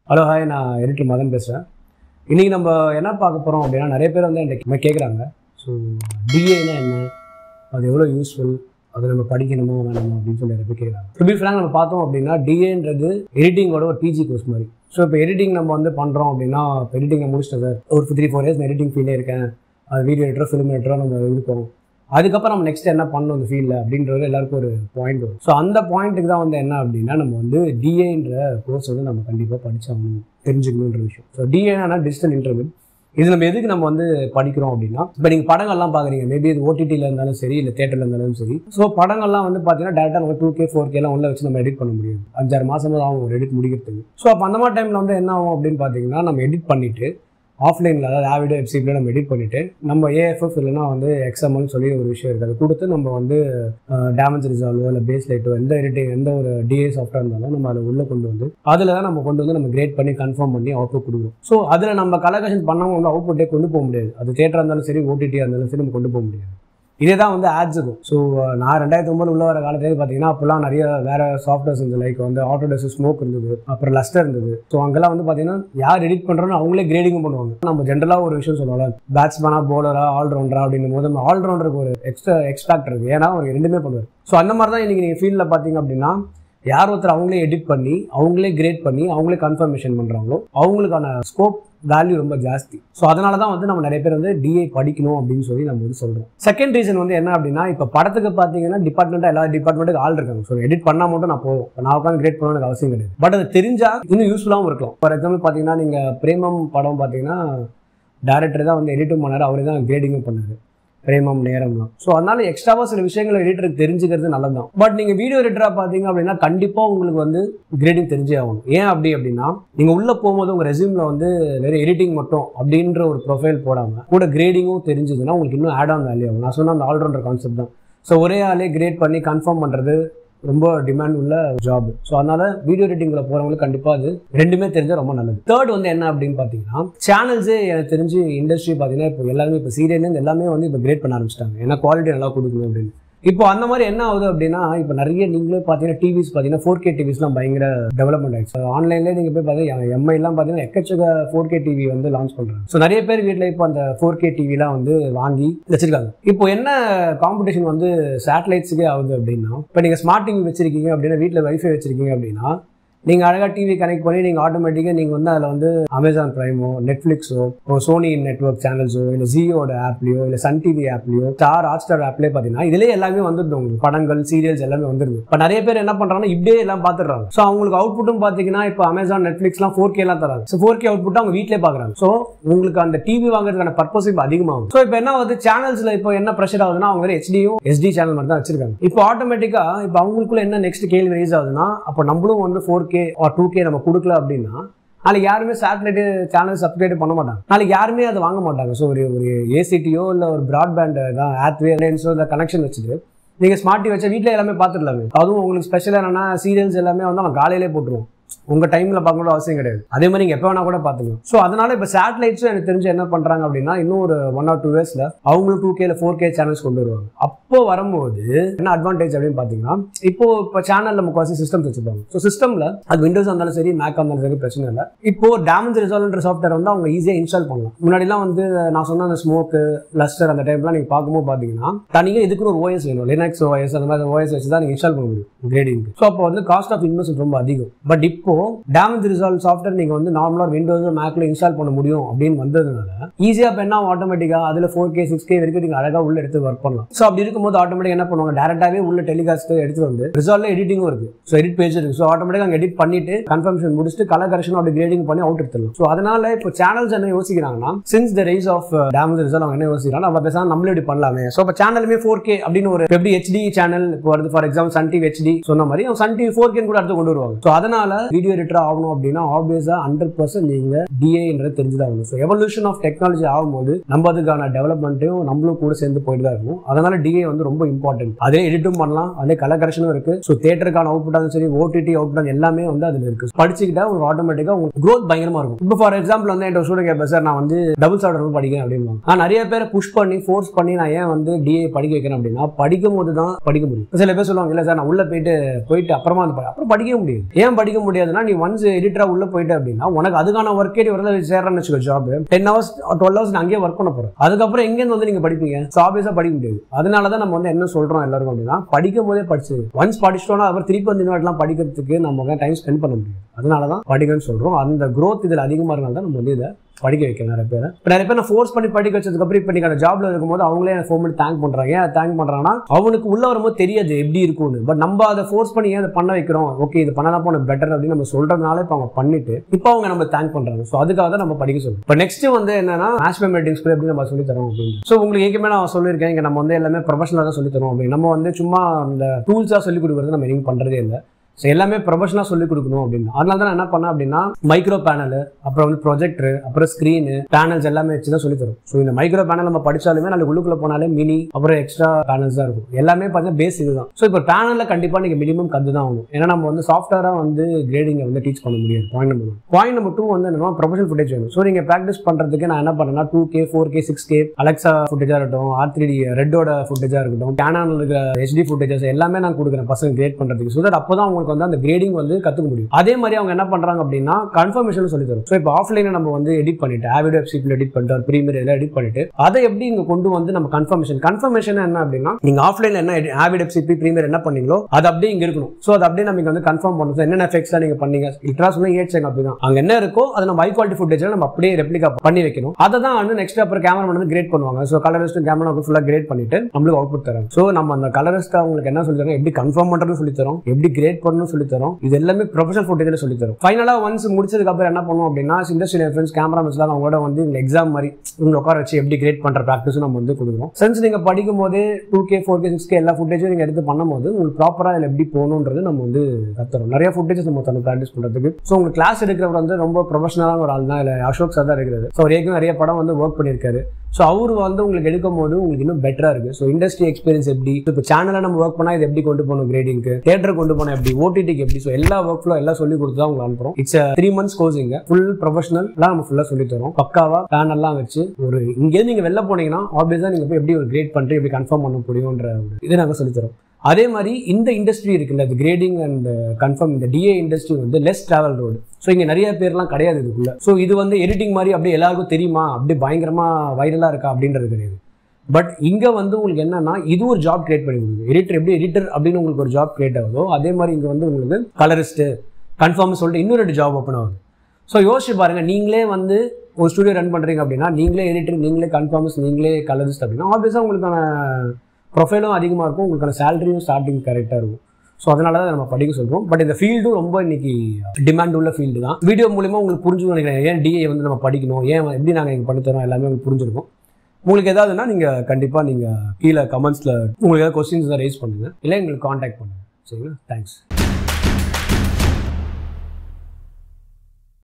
hello hi நான் editor Madhan பேசுகிறேன் இன்றைக்கி நம்ம என்ன பார்க்க போகிறோம் அப்படின்னா நிறைய பேர் வந்து என்கிட்ட கேட்குறாங்க ஸோ டிஏனா என்ன அது எவ்வளோ யூஸ்ஃபுல் அது நம்ம படிக்கணுமா வேணாமா அப்படின்னு சொல்லி நிறைய பேர் கேட்குறாங்க டு பி ஃப்ராங்க் நம்ம பார்த்தோம் அப்படின்னா டிஏன்றது எடிட்டிங்கோட ஒரு பிஜி கோர்ஸ் மாதிரி ஸோ இப்போ எடிட்டிங் நம்ம வந்து பண்ணுறோம் அப்படின்னா இப்போ எடிட்டிங்கை முடிச்சிட்டேன் சார் ஒரு த்ரீ ஃபோர் இயர்ஸ் எடிட்டிங் ஃபீல்டே இருக்கேன் அது வீடியோ எடிட்டரோ ஃபிலிம் எடிட்டரோ நம்ம இருக்கோம் அதுக்கப்புறம் நம்ம நெக்ஸ்ட் என்ன பண்ணணும் அந்த ஃபீல்டில் அப்படின்றது எல்லாருக்கும் ஒரு பாயிண்ட் வரும் ஸோ அந்த பாயிண்ட்டுக்கு தான் வந்து என்ன அப்படின்னா நம்ம வந்து டிஏன்ற கோர்ஸ் வந்து நம்ம கண்டிப்பாக படிச்சாகணும் தெரிஞ்சுக்கணுன்ற விஷயம் ஸோ டிஏனா டிஜிட்டல் இன்டர்வியூ இது நம்ம எதுக்கு நம்ம வந்து படிக்கிறோம் அப்படின்னா இப்போ நீங்கள் படங்கள்லாம் பார்க்குறீங்க மேபி இது ஓடிடியில் இருந்தாலும் சரி இல்லை தேட்டரில் இருந்தாலும் சரி ஸோ படங்கள்லாம் வந்து பார்த்தீங்கன்னா டேரக்டாக நம்ம டூ கே ஃபோர் கேலாம் உள்ள வச்சு நம்ம எடிட் பண்ண முடியாது அஞ்சாறு மாதம் தான் ஆகும் ஒரு எடிட் முடிக்கிறதுக்கு ஸோ அப்போ அந்த மாதிரி டைமில் வந்து என்ன ஆகும் அப்படின்னு பார்த்தீங்கன்னா நம்ம எடிட் பண்ணிவிட்டு ஆஃப்லைனில் அதாவது ஆவிடோ வெப்சைட்டில் நம்ம எடிட் பண்ணிவிட்டு நம்ம ஏஎஃப்எஃப் இல்லைனா வந்து எக்ஸ்எம்எல்னு சொல்லி ஒரு விஷயம் இருக்குது அதை கொடுத்து நம்ம வந்து டேமேஜ் ரிசால்வோ இல்லை பேஸ் லைட்டோ எந்த எடிட்டிங் எந்த ஒரு டிஏ சாஃப்ட்வேர் இருந்தாலும் நம்ம அதை உள்ளே கொண்டு வந்து அதில் தான் நம்ம கொண்டு வந்து நம்ம கிரேட் பண்ணி கன்ஃபார்ம் பண்ணி அவுட்புட் கொடுக்குறோம் ஸோ அதில் நம்ம கலெக்ஷன் பண்ணாமல் வந்து அவுட்புட்டே கொண்டு போக முடியாது அது தேட்டராக இருந்தாலும் சரி ஓடிடியாக இருந்தாலும் சரி நம்ம கொண்டு போக முடியாது இதே தான் வந்து ஆட்ஸ் இருக்கும் ஸோ நான் ரெண்டாயிரத்தி ஒம்பது உள்ள வர காலத்துல பார்த்தீங்கன்னா அப்போல்லாம் நிறைய வேற சாஃப்ட்வேர்ஸ் இருந்தது லைக் வந்து ஆட்டோடெஸ் ஸ்மோக் இருந்தது அப்புறம் லஸ்டர் இருந்தது ஸோ அங்கெல்லாம் வந்து பார்த்தீங்கன்னா யார் எடிட் பண்ணுறோன்னு அவங்களே கிரேடிங்கும் பண்ணுவாங்க நம்ம ஜென்ரலாக ஒரு விஷயம் சொல்லுவாங்க பேட்ஸ்மேனா போலரா ஆல்ரவுண்டரா அப்படின்னும் போது நம்ம ஆல்ரவுண்டருக்கு ஒரு எக்ஸ்ட்ரா எக்ஸ்பேக்ட் இருக்கு ஏன்னா அவர் ரெண்டுமே பண்ணுவார் ஸோ அந்த மாதிரி தான் இன்னைக்கு நீங்கள் ஃபீல்டில் பார்த்தீங்க அப்படின்னா யார் ஒருத்தர் அவங்களே எடிட் பண்ணி அவங்களே கிரேட் பண்ணி அவங்களே கன்ஃபர்மேஷன் பண்ணுறாங்களோ அவங்களுக்கான ஸ்கோப் வேல்யூ ரொம்ப ஜாஸ்தி ஸோ அதனால தான் வந்து நம்ம நிறைய பேர் வந்து டிஏ படிக்கணும் அப்படின்னு சொல்லி நம்ம வந்து சொல்கிறோம் செகண்ட் ரீசன் வந்து என்ன அப்படின்னா இப்போ படத்துக்கு பார்த்தீங்கன்னா டிபார்ட்மெண்ட்டாக எல்லா டிபார்ட்மெண்ட்டுக்கு ஆள் இருக்காங்க ஸோ எடிட் பண்ணால் மட்டும் நான் போதும் இப்போ நான் உட்காந்து கிரேட் பண்ணணும் எனக்கு அவசியம் கிடையாது பட் அது தெரிஞ்சால் இன்னும் யூஸ்ஃபுல்லாகவும் இருக்கலாம் ஃபார் எக்ஸாம்பிள் பார்த்தீங்கன்னா நீங்கள் பிரேமம் படம் பார்த்தீங்கன்னா டேரக்டர் தான் வந்து எடிட்டும் பண்ணார் அவரே தான் கிரேடிங்கும் பண்ணார் பிரேமம் நேரம்லாம் ஸோ அதனால எக்ஸ்ட்ராவாக சில விஷயங்களை எடிட்டருக்கு தெரிஞ்சுக்கிறது நல்லது தான் பட் நீங்கள் வீடியோ எடிட்டராக பார்த்தீங்க அப்படின்னா கண்டிப்பாக உங்களுக்கு வந்து கிரேடிங் தெரிஞ்சே ஆகணும் ஏன் அப்படி அப்படின்னா நீங்கள் உள்ளே போகும்போது உங்கள் ரெசியூமில் வந்து வெறும் எடிட்டிங் மட்டும் அப்படின்ற ஒரு ப்ரொஃபைல் போடாமல் கூட கிரேடிங்கும் தெரிஞ்சதுன்னா உங்களுக்கு இன்னும் ஆட் ஆன் வேல்யூ ஆகும் நான் சொன்ன அந்த ஆல்ரவுண்டர் கான்செப்ட் தான் ஸோ ஒரே ஆளே கிரேட் பண்ணி கன்ஃபார்ம் பண்ணுறது ரொம்ப டிமாண்ட் உள்ள ஜாப் ஸோ அதனால வீடியோ எடிட்டிங்ல போறவங்களுக்கு கண்டிப்பா அது ரெண்டுமே தெரிஞ்சா ரொம்ப நல்லது தேர்ட் வந்து என்ன அப்படின்னு பாத்தீங்கன்னா சேனல்ஸே எனக்கு தெரிஞ்சு இண்டஸ்ட்ரி பாத்தீங்கன்னா இப்போ எல்லாமே இப்போ சீரியல் எல்லாமே வந்து இப்போ கிரேட் பண்ண ஆரம்பிச்சிட்டாங்க ஏன்னா குவாலிட்டி நல்லா கொடுக்கணும் அப்படின்னு இப்போ அந்த மாதிரி என்ன ஆகுது அப்படின்னா இப்போ நிறைய நீங்களே பார்த்தீங்கன்னா டிவிஸ் பார்த்தீங்கன்னா ஃபோர் கே டிவிஸ்லாம் பயங்கர டெவலப்மெண்ட் ஆயிடுச்சு ஆன்லைன்லேயே நீங்கள் போய் பார்த்தீங்கன்னா எம்ஐலாம் பார்த்தீங்கன்னா எக்கச்சக்க ஃபோர் கே டிவி வந்து லான்ச் பண்ணுறாங்க ஸோ நிறைய பேர் வீட்டில் இப்போ அந்த ஃபோர் கே டிவிலாம் வந்து வாங்கி வச்சிருக்காங்க இப்போ என்ன காம்படிஷன் வந்து சேட்டலைட்ஸுக்கே ஆகுது அப்படின்னா இப்போ நீங்கள் ஸ்மார்ட் டிவி வச்சிருக்கீங்க அப்படின்னா வீட்டில் வைஃபை வச்சிருக்கீங்க அப்படின்னா நீங்கள் அழகாக டிவி கனெக்ட் பண்ணி நீங்கள் ஆட்டோமேட்டிக்காக நீங்கள் வந்து அதில் வந்து அமேசான் ப்ரைமோ நெட்ஃப்ளிக்ஸோ இப்போ சோனி நெட்ஒர்க் சேனல்ஸோ இல்லை ஜியோட ஆப்லையோ இல்லை சன் டிவி ஆப்லையோ ஸ்டார் ஹாட் ஸ்டார் ஆப்லேயே பார்த்தீங்கன்னா இதுலேயே எல்லாமே வந்துருது உங்களுக்கு படங்கள் சீரியல்ஸ் எல்லாமே வந்துருது இப்போ நிறைய பேர் என்ன பண்ணுறாங்கன்னா இப்படியே எல்லாம் பார்த்துடுறாங்க ஸோ அவங்களுக்கு அவுட்புட்டும் பார்த்தீங்கன்னா இப்போ அமேசான் நெட்ஃப்ளிக்ஸ்லாம் ஃபோர் கேலாம் தராங்க ஸோ ஃபோர் கே அவுட்புட் அவங்க வீட்டிலே பார்க்குறாங்க ஸோ உங்களுக்கு அந்த டிவி வாங்குறதுக்கான பர்பஸ் இப்போ அதிகமாகும் ஸோ இப்போ என்ன ஆகுது சேனல்ஸில் இப்போ என்ன ப்ரெஷர் ஆகுதுன்னா அவங்க வேறு ஹெச்டியும் எஸ்டி சேனல் மட்டும் தான் வச்சிருக்காங்க இப்போ ஆட்டோமேட்டிக்காக இப்போ அவங்களுக்குள்ள என்ன நெக்ஸ்ட் கேள்வி ரைஸ் ஆகுதுன்னா அப்போ நம்மளும் வந்து four K or two K நம்ம கொடுக்கல அப்படின்னா நாளைக்கு யாருமே சேட்டலைட் சேனல் சப்ஸ்கிரைப் பண்ண மாட்டாங்க நாளைக்கு யாருமே அதை வாங்க மாட்டாங்க ஸோ ஒரு ஒரு ஏசிடியோ இல்லை ஒரு ப்ராட்பேண்ட் தான் ஆத்வே லைன்ஸோ இல்லை கனெக்ஷன் வச்சுட்டு நீங்கள் ஸ்மார்ட் டிவி வச்சா வீட்டில் எல்லாமே பார்த்துடலாமே அதுவும் உங்களுக்கு ஸ்பெஷலாக என்னன்னா சீரியல்ஸ் எல்லாமே வந்து அவன் காலையிலே போட்டுருவோம் உங்கள் டைமில் பார்க்கணும் அவசியம் கிடையாது அதே மாதிரி நீங்கள் எப்போ வேணா கூட பார்த்துக்கலாம் ஸோ அதனால இப்போ சேட்டலைட்ஸும் எனக்கு தெரிஞ்சு என்ன பண்ணுறாங்க அப்படின்னா இன்னும் ஒரு ஒன் ஆர் டூ இயர்ஸில் அவங்களும் டூ கேல ஃபோர் கே சேனல்ஸ் கொண்டு வருவாங்க அப்போ வரும்போது என்ன அட்வான்டேஜ் அப்படின்னு பார்த்தீங்கன்னா இப்போ இப்போ சேனலில் முக்காசி சிஸ்டம்ஸ் வச்சுருப்பாங்க ஸோ சிஸ்டமில் அது விண்டோஸ் இருந்தாலும் சரி மேக் இருந்தாலும் சரி பிரச்சனை இல்லை இப்போ டேமேஜ் ரிசால்வ்ன்ற சாஃப்ட்வேர் வந்து அவங்க ஈஸியாக இன்ஸ்டால் பண்ணலாம் முன்னாடிலாம் வந்து நான் சொன்ன அந்த ஸ்மோக்கு லஸ்டர் அந்த டைம்லாம் நீங்கள் பார்க்கும்போது பார்த்தீங்கன்னா தனியாக இதுக்கு ஒரு ஓஎஸ் வேணும் லினக்ஸ் ஓஎஸ் அந்த மாதிரி ஓஎஸ் வச்சு தான் நீங்கள் இன்ஸ்டால் பண்ண முடியும் கிரேடிங் ஸோ அப்போ வந்து காஸ்ட் ஆஃப் இன்வெஸ்ட் ரொம்ப அதிகம் பட் இப்போ டேமேஜ் ரிசால்வ் சாஃப்ட்வேர் நீங்கள் வந்து நார்மலாக விண்டோஸ் மேக்ல இன்ஸ்டால் பண்ண முடியும் அப்படின்னு வந்ததுனால ஈஸியாக இப்போ என்ன ஆட்டோமேட்டிக்காக அதில் ஃபோர் கே சிக்ஸ் கே வரைக்கும் நீங்கள் அழகாக உள்ள எடுத்து ஒர்க் பண்ணலாம் ஸோ அப்படி இருக்கும்போது ஆட்டோமேட்டிக் என்ன பண்ணுவாங்க டேரக்டாகவே உள்ள டெலிகாஸ்ட் எடுத்துட்டு வந்து ரிசால்வ்ல எடிட்டிங்கும் இருக்கு ஸோ எடிட் பேஜ் இருக்கு ஸோ ஆட்டோமேட்டிக்காக அங்கே எடிட் பண்ணிட்டு கன்ஃபர்மேஷன் முடிச்சுட்டு கலர் கரெக்ஷன் அப்படி கிரேடிங் பண்ணி அவுட் எடுத்துடலாம் ஸோ அதனால இப்போ சேனல்ஸ் என்ன யோசிக்கிறாங்கன்னா since the rise of damage resolve அவங்க என்ன யோசிக்கிறாங்க நம்ம பேசாம நம்மளே இப்படி பண்ணலாமே ஸோ இப்போ சேனலுமே ஃபோர் கே அப்படின்னு ஒரு எப்படி ஹெச்டி சேனல் இப்போ வருது for example Sun TV HD சொன்ன மாதிரி அவங்க சன் டிவி ஃபோர் கேன் கூட அடுத்து கொண்டு வருவாங்க ஸோ அதனால வீடியோ எடிட்டர் ஆகணும் அப்படின்னா ஆப்வியஸா ஹண்ட்ரட் பர்சன்ட் நீங்க டிஏன்றது தெரிஞ்சுதான் ஆகணும் ஸோ எவல்யூஷன் ஆஃப் டெக்னாலஜி ஆகும்போது நம்ம அதுக்கான டெவலப்மெண்ட்டையும் நம்மளும் கூட சேர்ந்து போயிட்டு தான் இருக்கும் அதனால டிஏ வந்து ரொம்ப இம்பார்ட்டன்ட் அதே எடிட்டும் பண்ணலாம் அதே கலர் கரெக்ஷனும் இருக்கு ஸோ தேட்டருக்கான அவுட்புட்டாக சரி ஓடிடி அவுட்புட் எல்லாமே வந்து அதுல இருக்கு படிச்சுக்கிட்டா உங்களுக்கு ஆட்டோமேட்டிக்கா உங்களுக்கு க்ரோத் பயங்கரமா இருக்கும் இப்போ ஃபார் எக்ஸாம்பிள் வந்து என்கிட்ட ஸ்டூடெண்ட் கேட்பேன் சார் நான் வந்து டபுள் சார்டர் படிக்கிறேன் அப்படின்னு நான் நிறைய பேரை புஷ் பண்ணி ஃபோர்ஸ் பண்ணி நான் ஏன் வந்து டிஏ படிக்க வைக்கிறேன் அப்படின்னா படிக்கும் போது தான் படிக்க முடியும் சில பேர் சொல்லுவாங்க இல்ல சார் நான் உள்ள போயிட்டு போயிட்டு அப்புறமா வந்து படி- அப்புறம் படிக்கவே முடியும் ஏன் படிக்க முடியும் முடியாதுன்னா நீ ஒன்ஸ் எடிட்டரா உள்ள போயிட்ட அப்படின்னா உனக்கு அதுக்கான ஒர்க் ஏடி வரல சேர்றேன்னு வச்சுக்கோ job ten hours twelve hours அங்கேயே ஒர்க் பண்ண போறோம் அதுக்கப்புறம் எங்கேருந்து வந்து நீங்க படிப்பீங்க ஸோ ஆப்வியஸா படிக்க முடியாது அதனால தான் நம்ம வந்து என்ன சொல்றோம் எல்லாருக்கும் அப்படின்னா படிக்கும் போதே படிச்சு ஒன்ஸ் படிச்சிட்டோம்னா அப்புறம் திருப்பி வந்து இன்னொருலாம் படிக்கிறதுக்கு நம்ம டைம் ஸ்பெண்ட் பண்ண முடியும் அதனால தான் படிக்கணும்னு சொல்றோம் அந்த growth இதில் அதிகமாக இருந்தால் தான் நம்ம வந்து இதை படிக்க வைக்கணும் நிறைய பேர் இப்போ நிறைய பேர் நான் ஃபோர்ஸ் பண்ணி படிக்க வச்சதுக்கப்புறம் இப்போ நீங்கள் ஜாப்ல இருக்கும்போது அவங்களே எனக்கு ஃபோன் பண்ணி தேங்க் பண்ணுறாங்க ஏன் தேங்க் பண்ணுறாங்கன்னா அவனுக்கு உள்ள வரும்போது தெரியாது எப்படி இருக்கும்னு பட் நம்ம அதை ஃபோர்ஸ் பண்ணி ஏன் அதை பண்ண வைக்கிறோம் ஓகே இது பண்ணலாம் போன பெட்டர் அப்படின்னு நம்ம சொல்றதுனால இப்போ அவங்க பண்ணிட்டு இப்போ அவங்க நம்ம தேங்க் பண்றாங்க ஸோ அதுக்காக தான் நம்ம படிக்க சொல்றோம் இப்போ நெக்ஸ்ட் வந்து என்னன்னா மேட்ச் மேட்டிங்ஸ் எப்படி நம்ம சொல்லி தரோம் அப்படின்னு ஸோ உங்களுக்கு ஏற்கனவே நான் சொல்லியிருக்கேன் இங்கே நம்ம வந்து எல்லாமே ப்ரொஃபஷனலாக தான் சொல்லி தரோம் அப்படின்னு நம்ம வந்து சும்மா அந்த டூல்ஸாக சொல்லி கொடுக்குறது நம்ம எதுவும் பண்ணுறதே இல்லை ஸோ எல்லாமே ப்ரொஃபஷனாக சொல்லிக் கொடுக்கணும் அப்படின்னு அதனால தான் நான் என்ன பண்ணேன் அப்படின்னா மைக்ரோ பேனல் அப்புறம் வந்து ப்ரொஜெக்டர் அப்புறம் ஸ்க்ரீனு பேனல்ஸ் எல்லாமே வச்சு தான் சொல்லி தரும் ஸோ இந்த மைக்ரோ பேனல் நம்ம படிச்சாலுமே நாளைக்கு உள்ளுக்குள்ள போனாலே மினி அப்புறம் எக்ஸ்ட்ரா பேனல்ஸ் தான் இருக்கும் எல்லாமே பார்த்தீங்கன்னா பேஸ் இதுதான் ஸோ இப்போ பேனலில் கண்டிப்பாக நீங்கள் மினிமம் கற்று தான் ஆகணும் ஏன்னா நம்ம வந்து சாஃப்ட்வேராக வந்து கிரேடிங்கை வந்து டீச் பண்ண முடியாது point number one point number two வந்து என்னன்னா ப்ரொஃபஷனல் ஃபுட்டேஜ் வேணும் ஸோ நீங்கள் ப்ராக்டிஸ் பண்ணுறதுக்கு நான் என்ன பண்ணேன்னா two K four K six K Alexa ஃபுட்டேஜாக இருக்கட்டும் ஆர் த்ரீ டி ரெட்டோட ஃபுட்டேஜாக இருக்கட்டும் கேனானில் இருக்கிற ஹெச்டி ஃபுட்டேஜஸ் எல்லாமே நான் கொடுக்குறேன் பசங்க கிரியேட் பண்ணுறதுக்கு ஸோ தட் அப்போ தான் உங்களுக்கு வந்து அந்த கிரேடிங் வந்து கற்றுக்க முடியும் அதே மாதிரி அவங்க என்ன பண்ணுறாங்க அப்படின்னா கன்ஃபர்மேஷன் சொல்லி தரும் ஸோ இப்போ ஆஃப்லைனில் நம்ம வந்து எடிட் பண்ணிட்டு ஆவிட் வெப்சைட்டில் எடிட் பண்ணிட்டு ஒரு ப்ரீமியர் இதெல்லாம் எடிட் பண்ணிட்டு அதை எப்படி இங்கே கொண்டு வந்து நம்ம கன்ஃபர்மேஷன் கன்ஃபர்மேஷன் என்ன அப்படின்னா நீங்கள் ஆஃப்லைனில் என்ன ஆவிட் வெப்சைட் ப்ரீமியர் என்ன பண்ணீங்களோ அது அப்படியே இங்கே இருக்கணும் ஸோ அது அப்படியே நம்ம இங்க வந்து கன்ஃபார்ம் பண்ணணும் So, என்னென்ன எஃபெக்ட்ஸ்லாம் நீங்கள் பண்ணீங்க லிட்டரா சொன்னா ஏட்சங்க அப்படிதான் அங்கே என்ன இருக்கோ அதை நம்ம ஹை குவாலிட்டி ஃபுட்டேஜில் நம்ம அப்படியே ரெப்ளிகா பண்ணி வைக்கணும் அதை தான் வந்து நெக்ஸ்ட் அப்புறம் கேமரா வந்து கிரேட் பண்ணுவாங்க ஸோ கலரிஸ்ட்டும் கேமரா ஃபுல்லாக கிரேட் பண்ணிட்டு நம்மளுக்கு அவுட்புட் தராங்க ஸோ நம்ம அந்த கலரிஸ்ட் அவங்களுக்கு என்ன சொல்லி தரோம் எப்படி கன்ஃபார்ம் பண்ணுறது சொல்லி தரோம் எப்படி கிரேட் பண்ணணும் சொல்லி தரோம் இது எல்லாமே ப்ரொஃபஷனல் ஃபுட்டேஜில் சொல்லி தரும் ஃபைனலாக ஒன்ஸ் முடிச்சதுக்கு அப்புறம் என்ன பண்ணுவோம் அப்படின்னா இண்டஸ்ட்ரியல் ஃப்ரெண்ட்ஸ் கேமராமேன்ஸ்லாம் அவங்களோட வந்து இந்த எக்ஸாம் மாதிரி இவங்க உட்கார வச்சு எப்படி கிரேட் பண்ணுற ப்ராக்டிஸும் நம்ம வந்து கொடுக்குறோம் சென்ஸ் நீங்கள் படிக்கும் போதே two K four K six K எல்லா ஃபுட்டேஜும் நீங்கள் எடுத்து பண்ணும்போது உங்களுக்கு ப்ராப்பராக இதில் எப்படி போகணுன்றது நம்ம வந்து கற்றுறோம் நிறைய ஃபுட்டேஜஸ் நம்ம தரணும் ப்ராக்டிஸ் பண்ணுறதுக்கு ஸோ உங்களுக்கு கிளாஸ் எடுக்கிறவர் வந்து ரொம்ப ப்ரொஃபஷனலான ஒரு ஆள் தான் இல்லை அசோக் சார் தான் இருக்கிறது ஸோ அவர் ஏற்கனவே நிறைய படம் வந்து ஒர்க் பண்ணியிருக்காரு ஸோ அவர் வந்து உங்களுக்கு எடுக்கும் போது உங்களுக்கு இன்னும் பெட்டராக இருக்குது ஸோ இண்டஸ்ட்ரி எக்ஸ்பீரியன்ஸ் எப்படி இப்போ சேனலில் நம்ம ஒர்க் பண்ணால் இது எப்படி கொண்டு போகணும் கிரேடிங்க்கு தேட்டர் கொண்டு போனால் எப்படி ஓடிடிக்கு எப்படி ஸோ எல்லா ஒர்க் ஃப்ளோ எல்லாம் சொல்லி கொடுத்து தான் உங்களுக்கு அனுப்புறோம் இட்ஸ் த்ரீ மந்த்ஸ் கோர்ஸிங்க ஃபுல் ப்ரொஃபஷனல் நம்ம ஃபுல்லாக சொல்லி தரோம் பக்காவா பேனல்லாம் வச்சு ஒரு இங்கேருந்து நீங்கள் வெளில போனீங்கன்னா ஆப்வியஸாக நீங்கள் போய் எப்படி ஒரு கிரேட் பண்ணிட்டு எப்படி கன்ஃபார்ம் பண்ண முடியுன்ற ஒரு இதை நாங்கள் சொல்லி தரோம் அதே மாதிரி இந்த இண்டஸ்ட்ரி இருக்குல்ல இந்த கிரேடிங் அண்ட் கன்ஃபார்ம் இந்த டிஏ இண்டஸ்ட்ரி வந்து லெஸ் டிராவல் ரோடு ஸோ இங்கே நிறைய பேர்லாம் கிடையாது இதுக்குள்ள ஸோ இது வந்து எடிட்டிங் மாதிரி அப்படியே எல்லாருக்கும் தெரியுமா அப்படியே பயங்கரமாக வைரலாக இருக்கா அப்படின்றது கிடையாது பட் இங்கே வந்து உங்களுக்கு என்னன்னா இது ஒரு ஜாப் கிரியேட் பண்ணி கொடுக்குது எடிட்டர் எப்படி எடிட்டர் அப்படின்னு உங்களுக்கு ஒரு ஜாப் கிரியேட் ஆகுதோ அதே மாதிரி இங்கே வந்து உங்களுக்கு கலரிஸ்ட்டு கன்ஃபார்ம் சொல்லிட்டு இன்னும் ரெண்டு ஜாப் ஓப்பன் ஆகுது ஸோ யோசிச்சு பாருங்க நீங்களே வந்து ஒரு ஸ்டுடியோ ரன் பண்ணுறீங்க அப்படின்னா நீங்களே எடிட்டர் நீங்களே கன்ஃபார்மஸ் நீங்களே கலரிஸ்ட் அப்படின்னா ஆப்வியஸாக உங்களுக்கான ப்ரொஃபைலும் அதிகமாக இருக்கும் உங்களுக்கான சேலரியும் ஸ்டார்டிங் கரெக்டாக இருக்கும் ஸோ அதனால தான் நம்ம படிக்க சொல்கிறோம் பட் இந்த ஃபீல்டும் ரொம்ப இன்னைக்கு டிமாண்ட் உள்ள ஃபீல்டு தான் வீடியோ மூலிமா உங்களுக்கு புரிஞ்சு நினைக்கிறேன் ஏன் டிஏ வந்து நம்ம படிக்கணும் ஏன் எப்படி நாங்கள் இங்கே பண்ணித்தரோம் எல்லாமே உங்களுக்கு புரிஞ்சிருக்கும் உங்களுக்கு எதாவதுன்னா நீங்கள் கண்டிப்பாக நீங்கள் கீழே கமெண்ட்ஸில் உங்களுக்கு ஏதாவது கொஸ்டின்ஸ் ரைஸ் பண்ணுங்கள் இல்லை எங்களுக்கு காண்டாக்ட் பண்ணுங்கள் சரிங்களா தேங்க்ஸ்